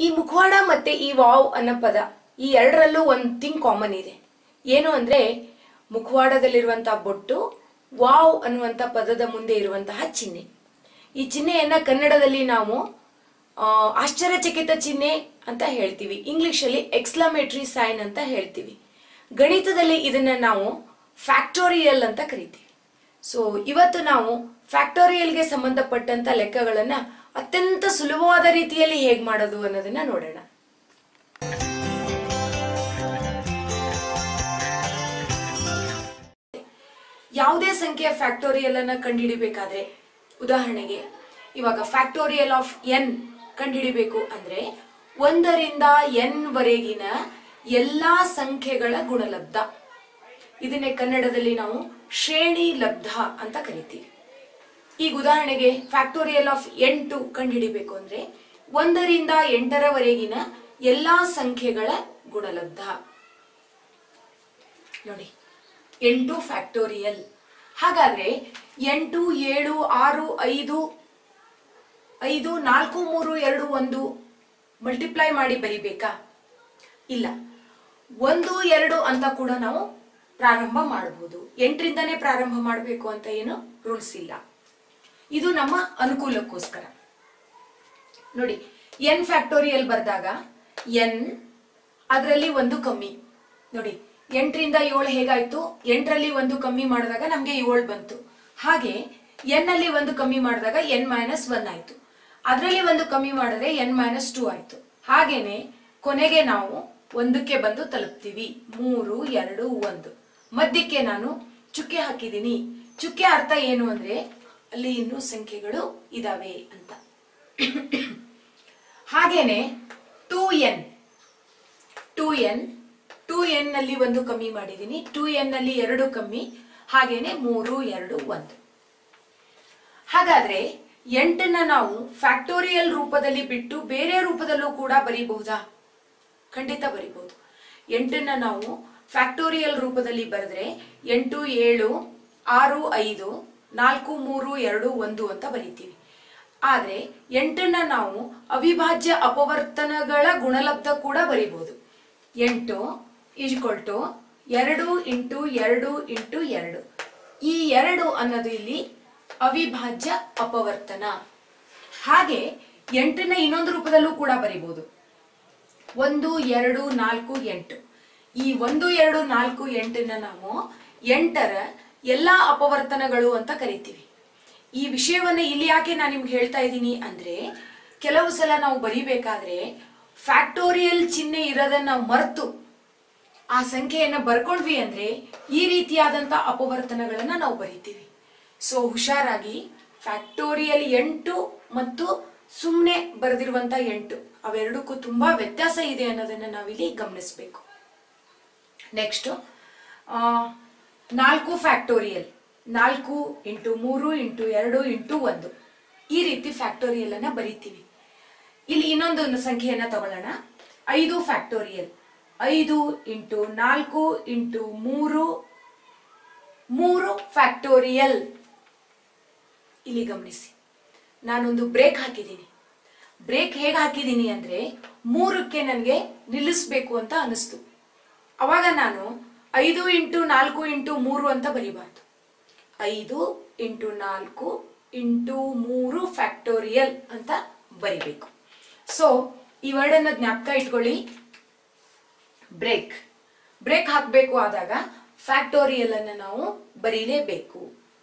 ಈ ಮುಖವಾಡ ಮತ್ತೆ ಈ ವಾವ್ ಅನ್ನೋ ಪದ ಈ ಎರಡರಲ್ಲೂ ಒಂದು ಥಿಂಗ್ ಕಾಮನ್ ಇದೆ ಏನು ಅಂದ್ರೆ ಮುಖವಾಡದಲ್ಲಿರುವಂತಹ ಬೊಟ್ಟು ವಾವ್ ಅನ್ನುವಂಥ ಪದದ ಮುಂದೆ ಇರುವಂತಹ ಚಿಹ್ನೆ ಈ ಚಿಹ್ನೆಯನ್ನ ಕನ್ನಡದಲ್ಲಿ ನಾವು ಆ, ಆಶ್ಚರ್ಯಚಕಿತ ಚಿಹ್ನೆ ಅಂತ ಹೇಳ್ತೀವಿ ಇಂಗ್ಲಿಷಲ್ಲಿ ಎಕ್ಸ್ಲಾಮೇಟ್ರಿ ಸೈನ್ ಅಂತ ಹೇಳ್ತೀವಿ ಗಣಿತದಲ್ಲಿ ಇದನ್ನ ನಾವು ಫ್ಯಾಕ್ಟೋರಿಯಲ್ ಅಂತ ಕರಿತೀವಿ ಸೊ ಇವತ್ತು ನಾವು ಫ್ಯಾಕ್ಟೋರಿಯಲ್ಗೆ ಸಂಬಂಧಪಟ್ಟಂತ ಲೆಕ್ಕಗಳನ್ನ ಅತ್ಯಂತ ಸುಲಭವಾದ ರೀತಿಯಲ್ಲಿ ಹೇಗೆ ಮಾಡೋದು ಅನ್ನೋದನ್ನ ನೋಡೋಣ ಯಾವುದೇ ಸಂಖ್ಯೆಯ ಫ್ಯಾಕ್ಟೋರಿಯಲ್ ಅನ್ನ ಕಂಡುಹಿಡಿಬೇಕಾದ್ರೆ ಉದಾಹರಣೆಗೆ ಇವಾಗ ಫ್ಯಾಕ್ಟೋರಿಯಲ್ ಆಫ್ ಎನ್ ಕಂಡುಹಿಡಿಬೇಕು ಅಂದ್ರೆ ಒಂದರಿಂದ ಎನ್ ವರೆಗಿನ ಎಲ್ಲಾ ಸಂಖ್ಯೆಗಳ ಗುಣಲಬ್ಧ ಇದನ್ನೇ ಕನ್ನಡದಲ್ಲಿ ನಾವು ಶ್ರೇಣಿ ಲಬ್ಧ ಅಂತ ಕರಿತೀವಿ ಈಗ ಉದಾಹರಣೆಗೆ ಫ್ಯಾಕ್ಟೋರಿಯಲ್ ಆಫ್ ಎಂಟು ಕಂಡುಹಿಡಿಬೇಕು ಅಂದ್ರೆ ಒಂದರಿಂದ ಎಂಟರವರೆಗಿನ ಎಲ್ಲಾ ಸಂಖ್ಯೆಗಳ ಗುಣಲಬ್ಧ ನೋಡಿ ಎಂಟು ಫ್ಯಾಕ್ಟೋರಿಯಲ್ ಹಾಗಾದ್ರೆ ಎಂಟು ಏಳು ಆರು ಐದು ಐದು ನಾಲ್ಕು ಮೂರು ಎರಡು ಒಂದು ಮಲ್ಟಿಪ್ಲೈ ಮಾಡಿ ಬರಿಬೇಕಾ ಇಲ್ಲ ಒಂದು ಎರಡು ಅಂತ ಕೂಡ ನಾವು ಪ್ರಾರಂಭ ಮಾಡಬಹುದು ಎಂಟರಿಂದನೇ ಪ್ರಾರಂಭ ಮಾಡಬೇಕು ಅಂತ ಏನು ರೂಲ್ಸ್ ಇಲ್ಲ ಇದು ನಮ್ಮ ಅನುಕೂಲಕ್ಕೋಸ್ಕರ ನೋಡಿ ಎನ್ ಫ್ಯಾಕ್ಟೋರಿಯಲ್ ಬರೆದಾಗ ಎನ್ ಅದರಲ್ಲಿ ಒಂದು ಕಮ್ಮಿ ನೋಡಿ ಎಂಟರಿಂದ ಏಳು ಹೇಗಾಯ್ತು ಎಂಟರಲ್ಲಿ ಒಂದು ಕಮ್ಮಿ ಮಾಡಿದಾಗ ನಮಗೆ ಏಳು ಬಂತು ಹಾಗೆ ಎನ್ ಅಲ್ಲಿ ಒಂದು ಕಮ್ಮಿ ಮಾಡಿದಾಗ ಎನ್ ಮೈನಸ್ ಒನ್ ಆಯ್ತು ಅದರಲ್ಲಿ ಒಂದು ಕಮ್ಮಿ ಮಾಡಿದ್ರೆ ಎನ್ ಮೈನಸ್ ಟೂ ಆಯ್ತು ಹಾಗೇನೆ ಕೊನೆಗೆ ನಾವು ಒಂದಕ್ಕೆ ಬಂದು ತಲುಪ್ತೀವಿ ಮೂರು ಎರಡು ಒಂದು ಮಧ್ಯಕ್ಕೆ ನಾನು ಚುಕ್ಕೆ ಹಾಕಿದ್ದೀನಿ ಚುಕ್ಕೆ ಅರ್ಥ ಏನು ಅಂದ್ರೆ ಅಲ್ಲಿ ಇನ್ನೂ ಸಂಖ್ಯೆಗಳು ಇದಾವೆ ಅಂತ ಹಾಗೇನೆ two N two N two N ನಲ್ಲಿ ಒಂದು ಕಮ್ಮಿ ಮಾಡಿದ್ದೀನಿ ಟೂ ಎನ್ ನಲ್ಲಿ ಎರಡು ಕಮ್ಮಿ ಹಾಗೇನೆ ಮೂರು ಎರಡು ಒಂದು ಹಾಗಾದ್ರೆ ಎಂಟನ್ನ ನಾವು ಫ್ಯಾಕ್ಟೋರಿಯಲ್ ರೂಪದಲ್ಲಿ ಬಿಟ್ಟು ಬೇರೆ ರೂಪದಲ್ಲೂ ಕೂಡ ಬರೀಬಹುದಾ ಖಂಡಿತ ಬರಿಬಹುದು ಎಂಟನ್ನ ನಾವು ಫ್ಯಾಕ್ಟೋರಿಯಲ್ ರೂಪದಲ್ಲಿ ಬರೆದ್ರೆ ಎಂಟು ಏಳು ಆರು ಐದು ನಾಲ್ಕು ಮೂರು ಎರಡು ಒಂದು ಅಂತ ಬರಿತೀವಿ ಆದ್ರೆ ಎಂಟನ್ನ ನಾವು ಅವಿಭಾಜ್ಯ ಅಪವರ್ತನಗಳ ಗುಣಲಬ್ಧ ಕೂಡ ಬರಿಬಹುದು ಎಂಟು ಈಜ್ಕೊಲ್ ಟು ಎರಡು ಇಂಟು ಎರಡು ಇಂಟು ಎರಡು ಈ ಎರಡು ಅನ್ನೋದು ಇಲ್ಲಿ ಅವಿಭಾಜ್ಯ ಅಪವರ್ತನ ಹಾಗೆ ಎಂಟನ್ನ ಇನ್ನೊಂದು ರೂಪದಲ್ಲೂ ಕೂಡ ಬರಿಬಹುದು ಒಂದು ಎರಡು ನಾಲ್ಕು ಎಂಟು ಈ ಒಂದು ಎರಡು ನಾಲ್ಕು ಎಂಟನ್ನ ನಾವು ಎಂಟರ ಎಲ್ಲಾ ಅಪವರ್ತನಗಳು ಅಂತ ಕರಿತೀವಿ ಈ ವಿಷಯವನ್ನ ಇಲ್ಲಿ ಯಾಕೆ ನಾನು ನಿಮ್ಗೆ ಹೇಳ್ತಾ ಇದ್ದೀನಿ ಅಂದ್ರೆ ಕೆಲವು ಸಲ ನಾವು ಬರಿಬೇಕಾದ್ರೆ ಫ್ಯಾಕ್ಟೋರಿಯಲ್ ಚಿಹ್ನೆ ಇರೋದನ್ನ ನಾವು ಮರೆತು ಆ ಸಂಖ್ಯೆಯನ್ನ ಬರ್ಕೊಂಡ್ವಿ ಅಂದ್ರೆ ಈ ರೀತಿಯಾದಂತ ಅಪವರ್ತನಗಳನ್ನ ನಾವು ಬರಿತೀವಿ ಸೊ ಹುಷಾರಾಗಿ ಫ್ಯಾಕ್ಟೋರಿಯಲ್ ಎಂಟು ಮತ್ತು ಸುಮ್ಮನೆ ಬರೆದಿರುವಂತ ಎಂಟು ಅವೆರಡಕ್ಕೂ ತುಂಬಾ ವ್ಯತ್ಯಾಸ ಇದೆ ಅನ್ನೋದನ್ನ ನಾವಿಲ್ಲಿ ಗಮನಿಸಬೇಕು ನೆಕ್ಸ್ಟ್ ನಾಲ್ಕು ಫ್ಯಾಕ್ಟೋರಿಯಲ್ ನಾಲ್ಕು ಇಂಟು ಮೂರು ಇಂಟು ಎರಡು ಇಂಟು ಒಂದು ಈ ರೀತಿ ಫ್ಯಾಕ್ಟೋರಿಯಲ್ ಅನ್ನ ಬರಿತೀವಿ ಇಲ್ಲಿ ಇನ್ನೊಂದು ಸಂಖ್ಯೆಯನ್ನ ತಗೊಳ್ಳೋಣ ಐದು ಫ್ಯಾಕ್ಟೋರಿಯಲ್ ಐದು ಇಂಟು ನಾಲ್ಕು ಇಂಟು ಮೂರು ಮೂರು ಫ್ಯಾಕ್ಟೋರಿಯಲ್ ಇಲ್ಲಿ ಗಮನಿಸಿ ನಾನೊಂದು ಬ್ರೇಕ್ ಹಾಕಿದ್ದೀನಿ ಬ್ರೇಕ್ ಹೇಗೆ ಹಾಕಿದ್ದೀನಿ ಅಂದ್ರೆ ಮೂರಕ್ಕೆ ನನಗೆ ನಿಲ್ಲಿಸ್ಬೇಕು ಅಂತ ಅನಿಸ್ತು ಅವಾಗ ನಾನು ಐದು ಇಂಟು ನಾಲ್ಕು ಇಂಟು ಮೂರು ಅಂತ ಬರಿಬಾರ್ದು ಐದು ಇಂಟು ನಾಲ್ಕು ಇಂಟು ಮೂರು ಫ್ಯಾಕ್ಟೋರಿಯಲ್ ಅಂತ ಬರಿಬೇಕು ಸೊ ಈ ವರ್ಡನ್ನ ಜ್ಞಾಪಕ ಇಟ್ಕೊಳ್ಳಿ ಬ್ರೇಕ್ ಬ್ರೇಕ್ ಹಾಕಬೇಕು ಆದಾಗ ಫ್ಯಾಕ್ಟೋರಿಯಲ್ ಅನ್ನ ನಾವು ಬರೀಲೇಬೇಕು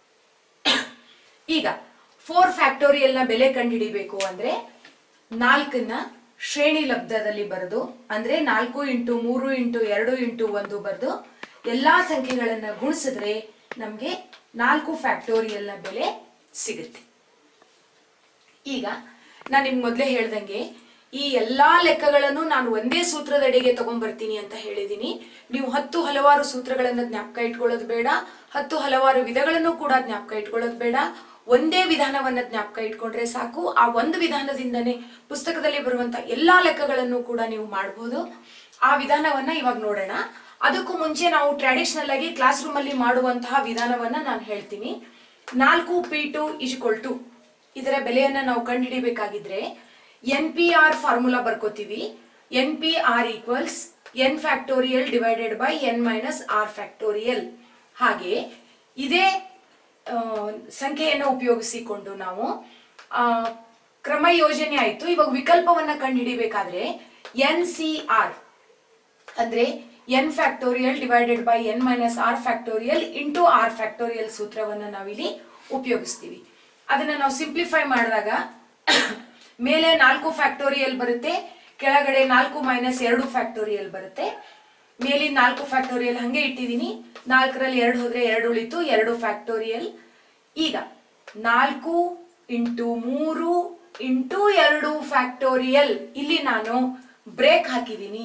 ಈಗ ಫೋರ್ ಫ್ಯಾಕ್ಟೋರಿಯಲ್ ನ ಬೆಲೆ ಕಂಡುಹಿಡಿಬೇಕು ಅಂದ್ರೆ ನಾಲ್ಕನ್ನ ಶ್ರೇಣಿ ಲಬ್ಧದಲ್ಲಿ ಬರೆದು ಅಂದ್ರೆ ನಾಲ್ಕು ಇಂಟು ಮೂರು ಇಂಟು ಎರಡು ಇಂಟು ಒಂದು ಬರೆದು ಎಲ್ಲಾ ಸಂಖ್ಯೆಗಳನ್ನ ಗುಣಿಸಿದ್ರೆ ನಮ್ಗೆ ನಾಲ್ಕು ಫ್ಯಾಕ್ಟೋರಿಯಲ್ ನ ಬೆಲೆ ಸಿಗುತ್ತೆ ಈಗ ನಾನು ನಿಮ್ಗೆ ಮೊದಲೇ ಹೇಳ್ದಂಗೆ ಈ ಎಲ್ಲಾ ಲೆಕ್ಕಗಳನ್ನು ನಾನು ಒಂದೇ ಸೂತ್ರದಡಿಗೆ ತಗೊಂಡ್ಬರ್ತೀನಿ ಅಂತ ಹೇಳಿದೀನಿ ನೀವು ಹತ್ತು ಹಲವಾರು ಸೂತ್ರಗಳನ್ನ ಜ್ಞಾಪಕ ಇಟ್ಕೊಳ್ಳೋದು ಬೇಡ ಹತ್ತು ಹಲವಾರು ವಿಧಗಳನ್ನು ಕೂಡ ಜ್ಞಾಪಕ ಇಟ್ಕೊಳ್ಳೋದು ಬೇಡ ಒಂದೇ ವಿಧಾನವನ್ನ ಜ್ಞಾಪಕ ಇಟ್ಕೊಂಡ್ರೆ ಸಾಕು ಆ ಒಂದು ವಿಧಾನದಿಂದನೇ ಪುಸ್ತಕದಲ್ಲಿ ಬರುವಂತ ಎಲ್ಲಾ ಲೆಕ್ಕಗಳನ್ನು ಕೂಡ ನೀವು ಮಾಡಬಹುದು ಆ ವಿಧಾನವನ್ನ ಇವಾಗ ನೋಡೋಣ ಅದಕ್ಕೂ ಮುಂಚೆ ನಾವು ಟ್ರೆಡಿಷನಲ್ ಆಗಿ ಕ್ಲಾಸ್ ರೂಮ್ ಅಲ್ಲಿ ಮಾಡುವಂತಹ ವಿಧಾನವನ್ನ ನಾನು ಹೇಳ್ತೀನಿ ನಾಲ್ಕು ಪಿ ಟು ಇಜ್ಕೊಲ್ ಟು ಇದರ ಬೆಲೆಯನ್ನ ನಾವು ಕಂಡುಹಿಡಿಬೇಕಾಗಿದ್ರೆ ಎನ್ ಪಿ ಆರ್ ಫಾರ್ಮುಲಾ ಬರ್ಕೋತೀವಿ N P R equals N factorial divided by N minus R factorial ಹಾಗೆ ಇದೇ ಆ, ಸಂಖ್ಯೆಯನ್ನು ಉಪಯೋಗಿಸಿಕೊಂಡು ನಾವು ಆ, ಕ್ರಮ ಯೋಜನೆ ಆಯಿತು ಇವಾಗ ವಿಕಲ್ಪವನ್ನ ಕಂಡುಹಿಡಿಬೇಕಾದ್ರೆ ಎನ್ ಸಿ ಆರ್ ಅಂದ್ರೆ N factorial divided by N minus R factorial into R factorial ಸೂತ್ರವನ್ನ ನಾವಿಲ್ಲಿ ಉಪಯೋಗಿಸ್ತೀವಿ ಅದನ್ನ ನಾವು ಸಿಂಪ್ಲಿಫೈ ಮಾಡಿದಾಗ ಮೇಲೆ ನಾಲ್ಕು ಫ್ಯಾಕ್ಟೋರಿಯಲ್ ಬರುತ್ತೆ ಕೆಳಗಡೆ ನಾಲ್ಕು ಮೈನಸ್ ಎರಡು ಫ್ಯಾಕ್ಟೋರಿಯಲ್ ಬರುತ್ತೆ ಮೇಲಿನ ನಾಲ್ಕು ಫ್ಯಾಕ್ಟೋರಿಯಲ್ ಹಂಗೆ ಇಟ್ಟಿದ್ದೀನಿ ನಾಲ್ಕರಲ್ಲಿ ಎರಡು ಹೋದ್ರೆ ಎರಡು ಉಳಿತು ಎರಡು ಫ್ಯಾಕ್ಟೋರಿಯಲ್ ಈಗ ನಾಲ್ಕು ಇಂಟು ಮೂರು ಇಂಟು ಎರಡು ಫ್ಯಾಕ್ಟೋರಿಯಲ್ ಇಲ್ಲಿ ನಾನು ಬ್ರೇಕ್ ಹಾಕಿದ್ದೀನಿ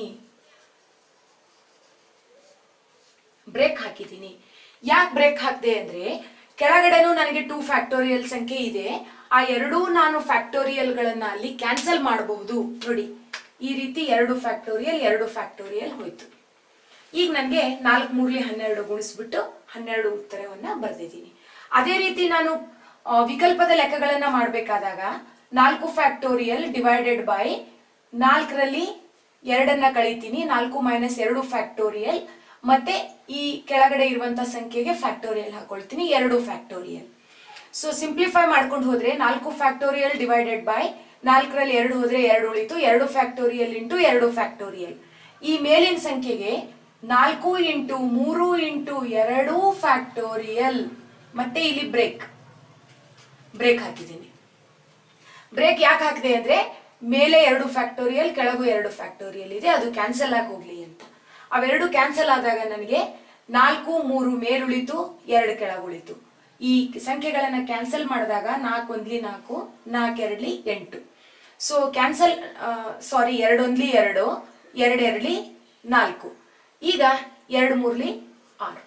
ಬ್ರೇಕ್ ಹಾಕಿದ್ದೀನಿ ಯಾಕೆ ಬ್ರೇಕ್ ಹಾಕಿದೆ ಅಂದ್ರೆ ಕೆಳಗಡೆನೂ ನನಗೆ ಟೂ ಫ್ಯಾಕ್ಟೋರಿಯಲ್ ಸಂಖ್ಯೆ ಇದೆ ಆ ಎರಡೂ ನಾನು ಫ್ಯಾಕ್ಟೋರಿಯಲ್ಗಳನ್ನ ಅಲ್ಲಿ ಕ್ಯಾನ್ಸಲ್ ಮಾಡಬಹುದು ನೋಡಿ ಈ ರೀತಿ ಎರಡು ಫ್ಯಾಕ್ಟೋರಿಯಲ್ ಎರಡು ಫ್ಯಾಕ್ಟೋರಿಯಲ್ ಹೋಯ್ತು ಈಗ ನನಗೆ ನಾಲ್ಕು ಮೂರ್ಲಿ ಹನ್ನೆರಡು ಗುಣಿಸ್ಬಿಟ್ಟು ಹನ್ನೆರಡು ಉತ್ತರವನ್ನ ಬರೆದಿದ್ದೀನಿ ಅದೇ ರೀತಿ ನಾನು ಆ, ವಿಕಲ್ಪದ ಲೆಕ್ಕಗಳನ್ನ ಮಾಡಬೇಕಾದಾಗ ನಾಲ್ಕು ಫ್ಯಾಕ್ಟೋರಿಯಲ್ ಡಿವೈಡೆಡ್ ಬೈ ನಾಲ್ಕರಲ್ಲಿ ಎರಡನ್ನ ಕಳಿತೀನಿ ನಾಲ್ಕು ಮೈನಸ್ ಎರಡು ಫ್ಯಾಕ್ಟೋರಿಯಲ್ ಮತ್ತೆ ಈ ಕೆಳಗಡೆ ಇರುವಂತ ಸಂಖ್ಯೆಗೆ ಫ್ಯಾಕ್ಟೋರಿಯಲ್ ಹಾಕೊಳ್ತೀನಿ ಎರಡು ಫ್ಯಾಕ್ಟೋರಿಯಲ್ ಸೊ ಸಿಂಪ್ಲಿಫೈ ಮಾಡ್ಕೊಂಡು ಹೋದ್ರೆ ನಾಲ್ಕು ಫ್ಯಾಕ್ಟೋರಿಯಲ್ ಡಿವೈಡೆಡ್ ಬೈ ನಾಲ್ಕರಲ್ಲಿ ಎರಡು ಹೋದ್ರೆ ಎರಡು ಉಳಿತು ಎರಡು ಫ್ಯಾಕ್ಟೋರಿಯಲ್ ಇಂಟು ಎರಡು ಫ್ಯಾಕ್ಟೋರಿಯಲ್ ಈ ಮೇಲಿನ ಸಂಖ್ಯೆಗೆ ನಾಲ್ಕು ಇಂಟು ಮೂರು ಇಂಟು ಎರಡು ಫ್ಯಾಕ್ಟೋರಿಯಲ್ ಮತ್ತೆ ಇಲ್ಲಿ ಬ್ರೇಕ್ ಬ್ರೇಕ್ ಹಾಕಿದ್ದೀನಿ ಬ್ರೇಕ್ ಯಾಕೆ ಹಾಕಿದೆ ಅಂದ್ರೆ ಮೇಲೆ ಎರಡು ಫ್ಯಾಕ್ಟೋರಿಯಲ್ ಕೆಳಗು ಎರಡು ಫ್ಯಾಕ್ಟೋರಿಯಲ್ ಇದೆ ಅದು ಕ್ಯಾನ್ಸಲ್ ಆಗಿ ಹೋಗ್ಲಿ ಅಂತ ಅವೆರಡು ಕ್ಯಾನ್ಸಲ್ ಆದಾಗ ನನಗೆ ನಾಲ್ಕು ಮೂರು ಮೇಲುಳಿತು ಎರಡು ಕೆಳಗುಳಿತು ಈ ಸಂಖ್ಯೆಗಳನ್ನ ಕ್ಯಾನ್ಸಲ್ ಮಾಡಿದಾಗ ನಾಲ್ಕು ಒಂದ್ಲಿ ನಾಲ್ಕು ನಾಲ್ಕೆರಡ್ಲಿ ಎಂಟು ಸೊ ಕ್ಯಾನ್ಸಲ್ ಸಾರಿ ಎರಡೊಂದ್ಲಿ ಎರಡು ಎರಡೆರಡ್ಲಿ ನಾಲ್ಕು ಈಗ ಎರಡು ಮೂರ್ಲಿ ಆರು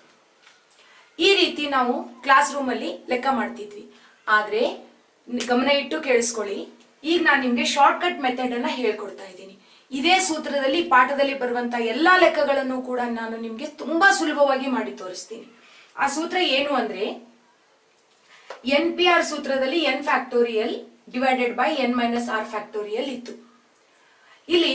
ಈ ರೀತಿ ನಾವು ಕ್ಲಾಸ್ ರೂಮ್ ಅಲ್ಲಿ ಲೆಕ್ಕ ಮಾಡ್ತಿದ್ವಿ ಆದ್ರೆ ನಿ- ಗಮನ ಇಟ್ಟು ಕೇಳಿಸ್ಕೊಳ್ಳಿ ಈಗ ನಾನು ನಿಮ್ಗೆ ಶಾರ್ಟ್ ಕಟ್ ಮೆಥಡ್ ಅನ್ನ ಹೇಳ್ಕೊಡ್ತಾ ಇದ್ದೀನಿ ಇದೇ ಸೂತ್ರದಲ್ಲಿ ಪಾಠದಲ್ಲಿ ಬರುವಂತ ಎಲ್ಲಾ ಲೆಕ್ಕಗಳನ್ನು ಕೂಡ ನಾನು ನಿಮ್ಗೆ ತುಂಬಾ ಸುಲಭವಾಗಿ ಮಾಡಿ ತೋರಿಸ್ತೀನಿ ಆ ಸೂತ್ರ ಏನು ಅಂದ್ರೆ ಎನ್ ಪಿ ಆರ್ ಸೂತ್ರದಲ್ಲಿ N factorial divided by N minus R factorial ಇತ್ತು ಇಲ್ಲಿ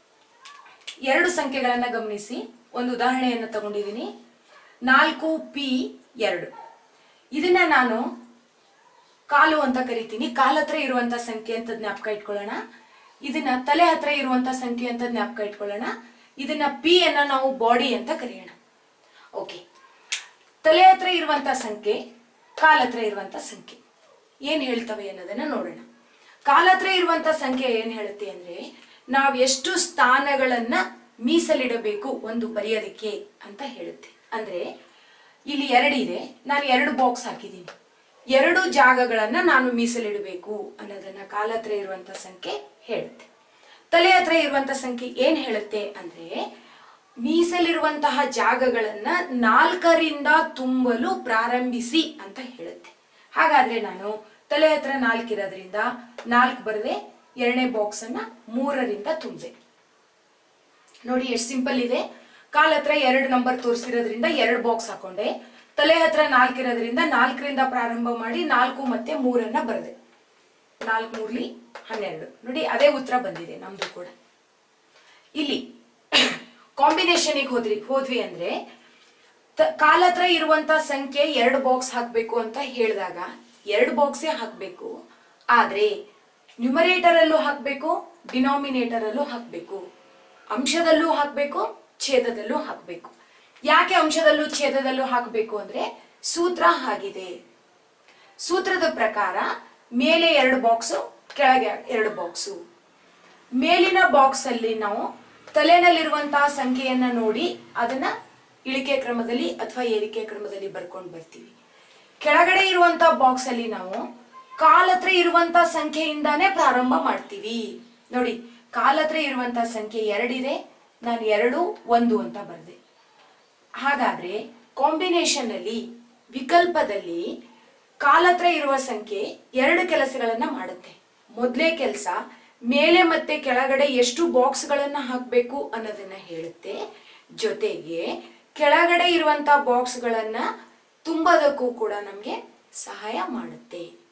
ಎರಡು ಸಂಖ್ಯೆಗಳನ್ನ ಗಮನಿಸಿ ಒಂದು ಉದಾಹರಣೆಯನ್ನು ತಗೊಂಡಿದ್ದೀನಿ ನಾಲ್ಕು ಪಿ ಎರಡು ಇದನ್ನ ನಾನು ಕಾಲು ಅಂತ ಕರಿತೀನಿ ಕಾಲ್ ಹತ್ರ ಇರುವಂತ ಸಂಖ್ಯೆ ಅಂತ ಜ್ಞಾಪಕ ಇಟ್ಕೊಳ್ಳೋಣ ಇದನ್ನ ತಲೆ ಹತ್ರ ಇರುವಂತ ಸಂಖ್ಯೆ ಅಂತ ಜ್ಞಾಪಕ ಇಟ್ಕೊಳ್ಳೋಣ ಇದನ್ನ ಪಿ ಅನ್ನ ನಾವು ಬಾಡಿ ಅಂತ ಕರೆಯೋಣ ಓಕೆ ತಲೆ ಹತ್ರ ಇರುವಂತ ಸಂಖ್ಯೆ ಕಾಲ್ ಹತ್ರ ಇರುವಂತ ಸಂಖ್ಯೆ ಏನ್ ಹೇಳ್ತವೆ ಅನ್ನೋದನ್ನ ನೋಡೋಣ ಕಾಲ್ ಹತ್ರ ಇರುವಂತ ಸಂಖ್ಯೆ ಏನ್ ಹೇಳುತ್ತೆ ಅಂದ್ರೆ ನಾವ್ ಎಷ್ಟು ಸ್ಥಾನಗಳನ್ನ ಮೀಸಲಿಡಬೇಕು ಒಂದು ಬರೆಯೋದಕ್ಕೆ ಅಂತ ಹೇಳುತ್ತೆ ಅಂದ್ರೆ ಇಲ್ಲಿ ಎರಡಿದೆ ನಾನು ಎರಡು ಬಾಕ್ಸ್ ಹಾಕಿದ್ದೀನಿ ಎರಡು ಜಾಗಗಳನ್ನ ನಾನು ಮೀಸಲಿಡಬೇಕು ಅನ್ನೋದನ್ನ ಕಾಲ ಹತ್ರ ಇರುವಂತ ಸಂಖ್ಯೆ ಹೇಳುತ್ತೆ ತಲೆ ಹತ್ರ ಇರುವಂತ ಸಂಖ್ಯೆ ಏನ್ ಹೇಳುತ್ತೆ ಅಂದ್ರೆ ಮೀಸಲಿರುವಂತಹ ಜಾಗಗಳನ್ನ ನಾಲ್ಕರಿಂದ ತುಂಬಲು ಪ್ರಾರಂಭಿಸಿ ಅಂತ ಹೇಳುತ್ತೆ ಹಾಗಾದ್ರೆ ನಾನು ತಲೆ ಹತ್ರ ನಾಲ್ಕಿರೋದ್ರಿಂದ ನಾಲ್ಕು ಬರದೆ ಎರಡನೇ ಬಾಕ್ಸ್ ಅನ್ನ ಮೂರರಿಂದ ತುಂಬಿದೆ ನೋಡಿ ಎಷ್ಟು ಸಿಂಪಲ್ ಇದೆ ಕಾಲ್ ಹತ್ರ ಎರಡು ನಂಬರ್ ತೋರಿಸಿರೋದ್ರಿಂದ ಎರಡು ಬಾಕ್ಸ್ ಹಾಕೊಂಡೆ ತಲೆ ಹತ್ರ ನಾಲ್ಕಿರೋದ್ರಿಂದ ನಾಲ್ಕರಿಂದ ಪ್ರಾರಂಭ ಮಾಡಿ ನಾಲ್ಕು ಮತ್ತೆ ಮೂರನ್ನ ಬರೆದೆ ನಾಲ್ಕು ಮೂರ್ಲಿ ಹನ್ನೆರಡು ನೋಡಿ ಅದೇ ಉತ್ತರ ಬಂದಿದೆ ನಮ್ದು ಕೂಡ ಇಲ್ಲಿ ಕಾಂಬಿನೇಷನ್ಗೆ ಹೋದ್ರಿ ಹೋದ್ವಿ ಅಂದ್ರೆ ತ- ಕಾಲ್ ಹತ್ರ ಇರುವಂತ ಸಂಖ್ಯೆ ಎರಡು ಬಾಕ್ಸ್ ಹಾಕ್ಬೇಕು ಅಂತ ಹೇಳಿದಾಗ ಎರಡು ಬಾಕ್ಸೇ ಹಾಕ್ಬೇಕು ಆದ್ರೆ ನ್ಯೂಮರೇಟರ್ ಅಲ್ಲೂ ಹಾಕ್ಬೇಕು ಡಿನಾಮಿನೇಟರ್ ಅಲ್ಲೂ ಹಾಕ್ಬೇಕು ಅಂಶದಲ್ಲೂ ಹಾಕ್ಬೇಕು ಛೇದದಲ್ಲೂ ಹಾಕ್ಬೇಕು ಯಾಕೆ ಅಂಶದಲ್ಲೂ ಛೇದದಲ್ಲೂ ಹಾಕ್ಬೇಕು ಅಂದ್ರೆ ಸೂತ್ರ ಆಗಿದೆ ಸೂತ್ರದ ಪ್ರಕಾರ ಮೇಲೆ ಎರಡು ಬಾಕ್ಸು ಕೆಳಗೆ ಎರಡು ಬಾಕ್ಸು ಮೇಲಿನ ಬಾಕ್ಸ್ ಅಲ್ಲಿ ನಾವು ತಲೆನಲ್ಲಿರುವಂತಹ ಸಂಖ್ಯೆಯನ್ನ ನೋಡಿ ಅದನ್ನ ಇಳಿಕೆ ಕ್ರಮದಲ್ಲಿ ಅಥವಾ ಏರಿಕೆ ಕ್ರಮದಲ್ಲಿ ಬರ್ಕೊಂಡು ಬರ್ತೀವಿ ಕೆಳಗಡೆ ಇರುವಂತಹ ಬಾಕ್ಸ್ ಅಲ್ಲಿ ನಾವು ಕಾಲ್ ಹತ್ರ ಇರುವಂತ ಸಂಖ್ಯೆಯಿಂದಾನೇ ಪ್ರಾರಂಭ ಮಾಡ್ತೀವಿ ನೋಡಿ ಕಾಲ್ ಹತ್ರ ಇರುವಂತ ಸಂಖ್ಯೆ ಎರಡಿದೆ ನಾನು ಎರಡು ಒಂದು ಅಂತ ಬರ್ದೆ ಹಾಗಾದ್ರೆ ಕಾಂಬಿನೇಷನ್ ಅಲ್ಲಿ ವಿಕಲ್ಪದಲ್ಲಿ ಕಾಲ್ ಹತ್ರ ಇರುವ ಸಂಖ್ಯೆ ಎರಡು ಕೆಲಸಗಳನ್ನ ಮಾಡುತ್ತೆ ಮೊದಲೇ ಕೆಲಸ ಮೇಲೆ ಮತ್ತೆ ಕೆಳಗಡೆ ಎಷ್ಟು ಬಾಕ್ಸ್ಗಳನ್ನ ಹಾಕಬೇಕು ಅನ್ನೋದನ್ನ ಹೇಳುತ್ತೆ ಜೊತೆಗೆ ಕೆಳಗಡೆ ಇರುವಂತ ಬಾಕ್ಸ್ಗಳನ್ನ ತುಂಬೋದಕ್ಕೂ ಕೂಡ ನಮಗೆ ಸಹಾಯ ಮಾಡುತ್ತೆ